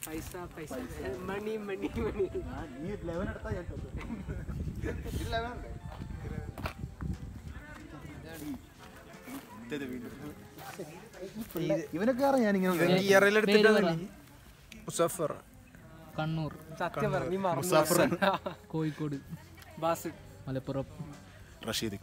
പൈസ പൈസ മണി മണി മണി നീ ലെവൻ എടുത്താ ഞാൻ ഇവനൊക്കെ അറിയാം ഞാനിങ്ങനെ ഇയറിലെടുത്തിട്ട് മുസഫർ കണ്ണൂർ സത്യം പറഞ്ഞു നീ മറന്നു കോഴിക്കോട് ബാസ് മലപ്പുറം റഷീദിക്ക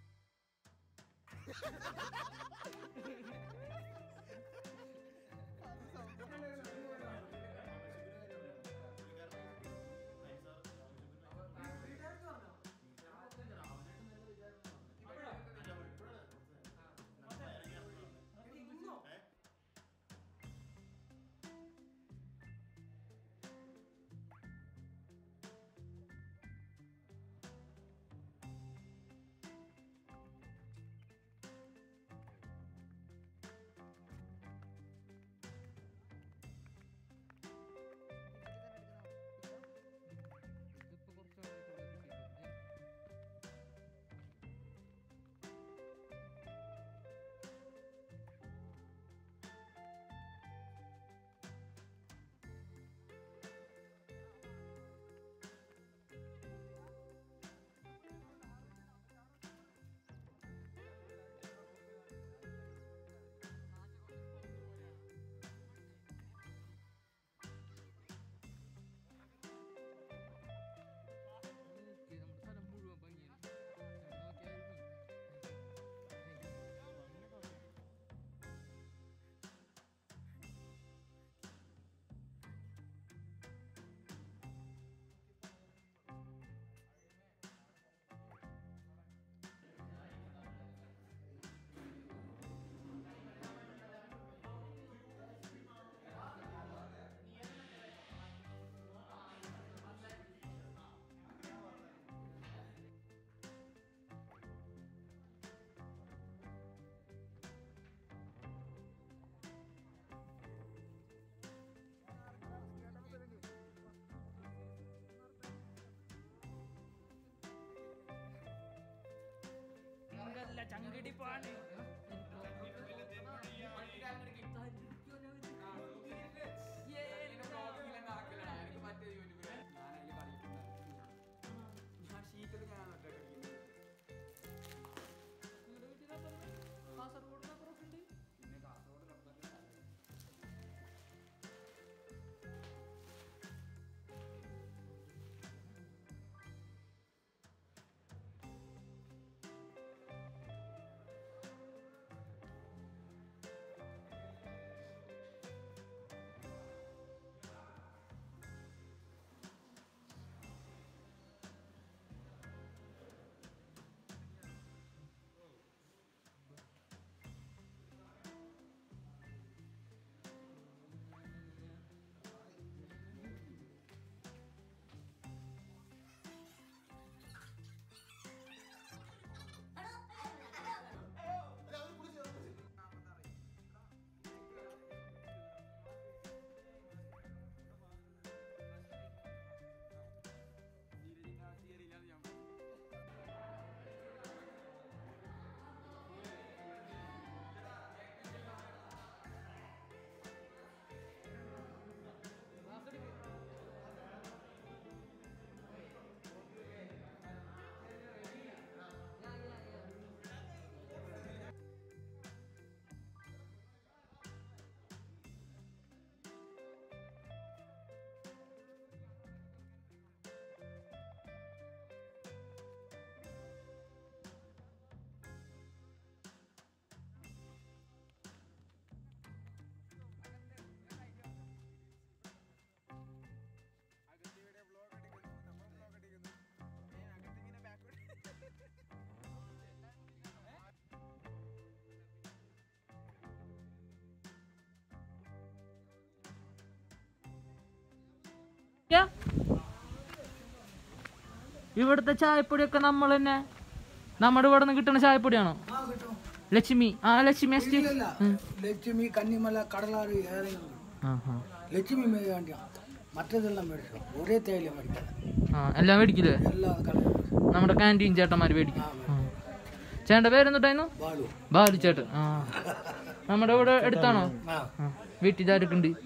ഇവിടുത്തെ ചായപ്പൊടിയൊക്കെ നമ്മൾ തന്നെ നമ്മുടെ ഇവിടെ നിന്ന് കിട്ടുന്ന ചായപ്പൊടിയാണോ ലക്ഷ്മി ആ ലക്ഷ്മി എസ്റ്റേറ്റ് ഉം. ലക്ഷ്മി കന്നിമല കടലാറ് ഏതെങ്കിലും ആ, ആ. ലക്ഷ്മി വേണ്ടിയാണ് മറ്റേതെല്ലാം മേടിക്കണം ഒരേ തേയില മേടിക്കണം ആ എല്ലാം മേടിക്കില്ലേ എല്ലാ കളറും നമ്മുടെ കാന്റീൻ ചേട്ടന്മാർ മേടിക്കും ആ. ചേട്ടൻ്റെ പേരെന്തുട്ടായിരുന്നു ബാലു ബാലു ചേട്ടൻ ആ നമ്മുടെ ഇവിടെ അടുത്താണോ ആ ആ. വീട്ടിൽ ആരൊക്കെ ഉണ്ട്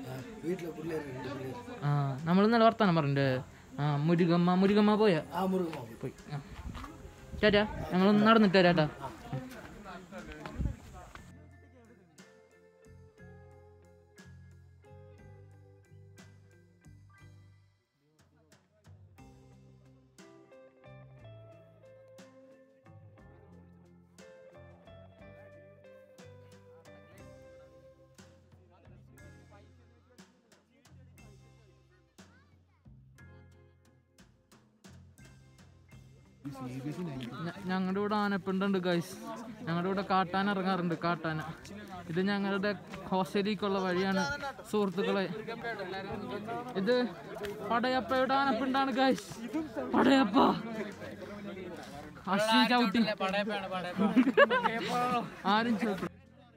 வீட்டில் பிள்ளைங்க ரெண்டு பிள்ளைங்க ആ നമ്മൾ ഇന്നലെ വർത്താനം പറഞ്ഞിട്ട് ആ മുരുകമ്മ മുരുകമ്മ പോയ ஆ முருகன் പോയി ആ ചേട്ടാ ഞങ്ങളൊന്ന് നടന്നിട്ട് വരാട്ടാ ഞങ്ങളുടെ ഇവിടെ ആനപ്പിണ്ടുണ്ട് ഗൈസ് ഞങ്ങളുടെ ഇവിടെ കാട്ടാൻ ഇറങ്ങാറുണ്ട് കാട്ടാന ഇത് ഞങ്ങളുടെ ഹോസ്റ്റലിലേക്കുള്ള വഴിയാണ് സുഹൃത്തുക്കളെ ഇത് പടയപ്പയുടെ ആനപ്പിണ്ടാണ് ഗൈസ് പടയപ്പ അശ്വി ചവിട്ടി ആരും ചവിട്ടി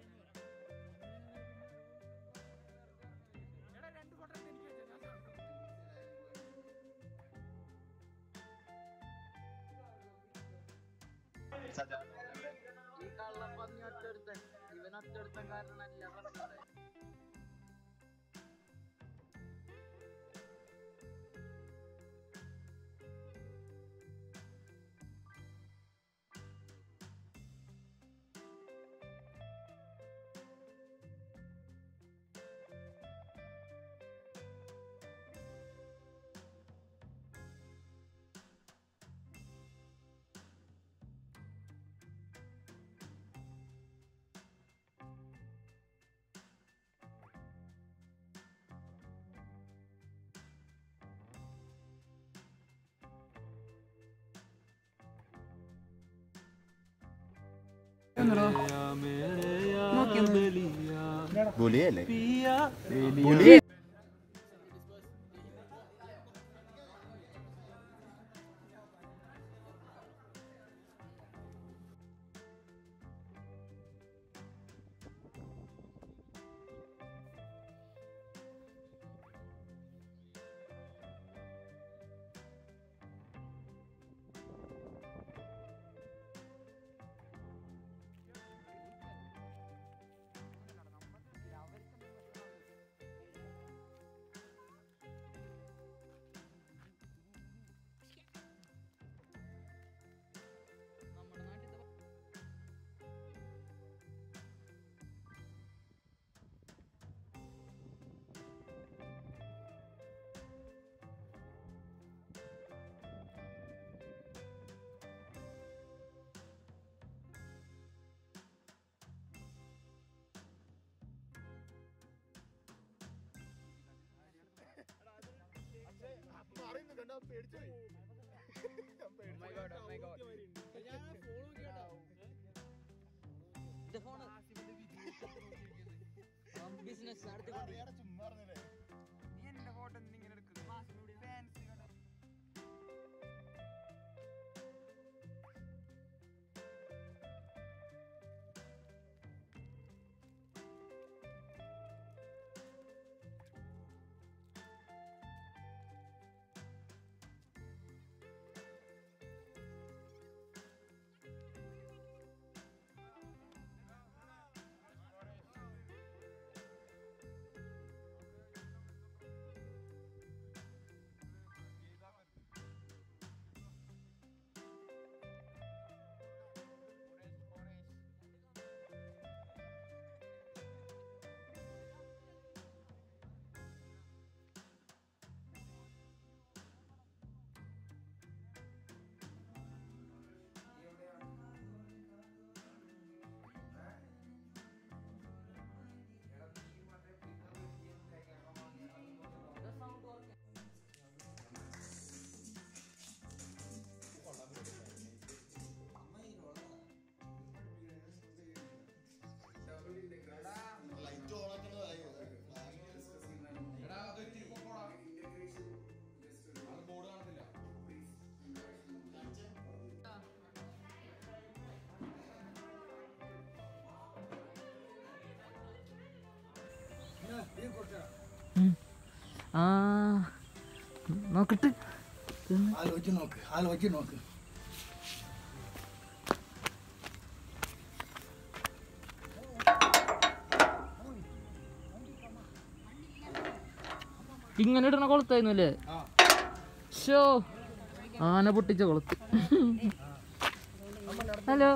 ബുലിയല്ലേ ആ നോക്കട്ടെ ஆள் வச்சு நோக்கு ஆள் வச்சு நோக்கு ഇങ്ങനെ ഇടണ കൊളുത്തായിരുന്നു അല്ലേ ഷോ ആന പൊട്ടിച്ച കൊളുത്ത് ഹലോ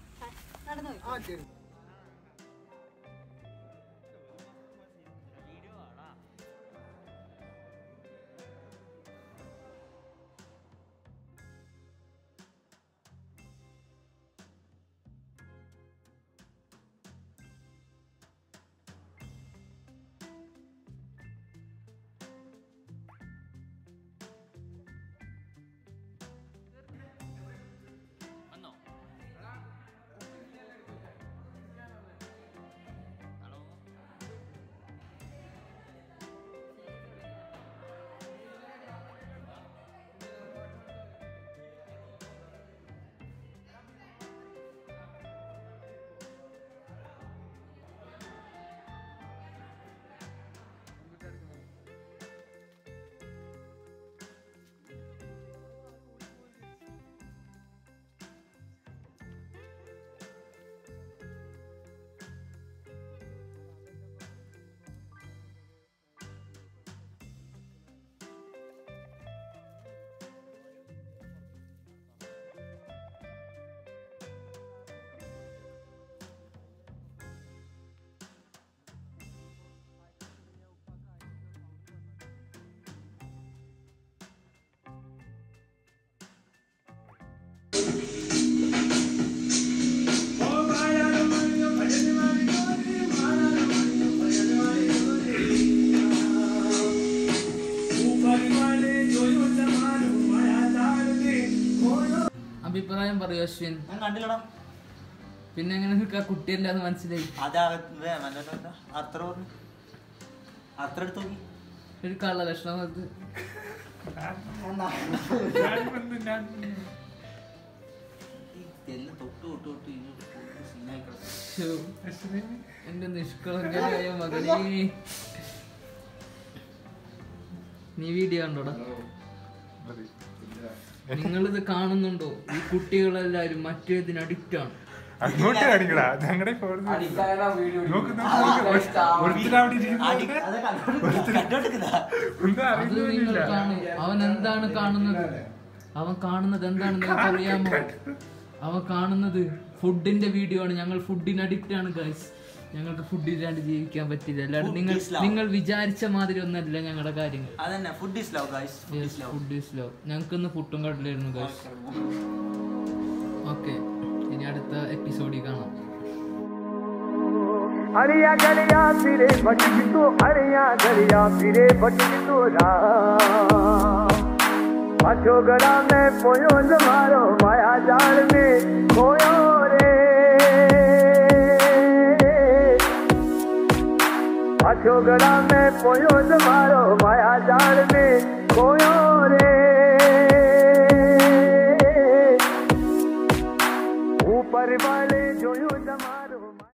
അഭിപ്രായം പറയൂ അശ്വിൻ ഞാൻ കണ്ടില്ലടാ പിന്നെ എങ്ങനെ നിനക്ക് ആ കുട്ടിയല്ലാന്ന് മനസ്സിലായി അത് അത്ര പറഞ്ഞു അത്ര എടുത്ത് നോക്കി ഒരു കള്ള ലക്ഷണം അത് എല്ലാം തൊട്ട് തൊട്ട് തൊട്ട് ഇത് സീനായി കിടക്കും ശ്ശോ. എന്റെ നിഷ്കളങ്കനായ മകനേ നീ വീഡിയോ കണ്ടോടാ നിങ്ങളിത് കാണുന്നുണ്ടോ ഈ കുട്ടികളെല്ലാരും മറ്റേതിന് അഡിക്റ്റ് ആണ് അങ്ങോട്ട് കാണിക്കടാ ഞങ്ങളുടെ ഒന്നും അത് നിങ്ങൾ കാണും അവൻ എന്താണ് കാണുന്നത് അവൻ കാണുന്നത് എന്താണെന്ന് നിങ്ങൾക്ക് അറിയാമോ അവൻ കാണുന്നത് ഫുഡിന്റെ വീഡിയോ ആണ് ഞങ്ങൾ ഫുഡിന് അഡിക്റ്റ് ആണ് ഗൈസ് ഞങ്ങൾക്ക് ഫുഡ് ഇല്ലാണ്ട് ജീവിക്കാൻ പറ്റില്ല അല്ലാണ്ട് നിങ്ങൾ is love. നിങ്ങൾ വിചാരിച്ച മാതിരി ഒന്നല്ല ഞങ്ങളുടെ കാര്യങ്ങൾ അതന്നെ food is love guys food is love food is love ഞങ്ങൾക്ക് ഇന്ന് പുട്ടും കടലായിരുന്നു ഗൈസ് ഓക്കെ ഇനി അടുത്ത എപ്പിസോഡിൽ കാണാം अड़िया गलिया फिरे भटक तो अड़िया गलिया फिरे भटक तो राम पाछो गड़ा में पोयो जमारो माया जाल में खोयो रे पाछो गड़ा में पोयो जमारो माया जाल में खोयो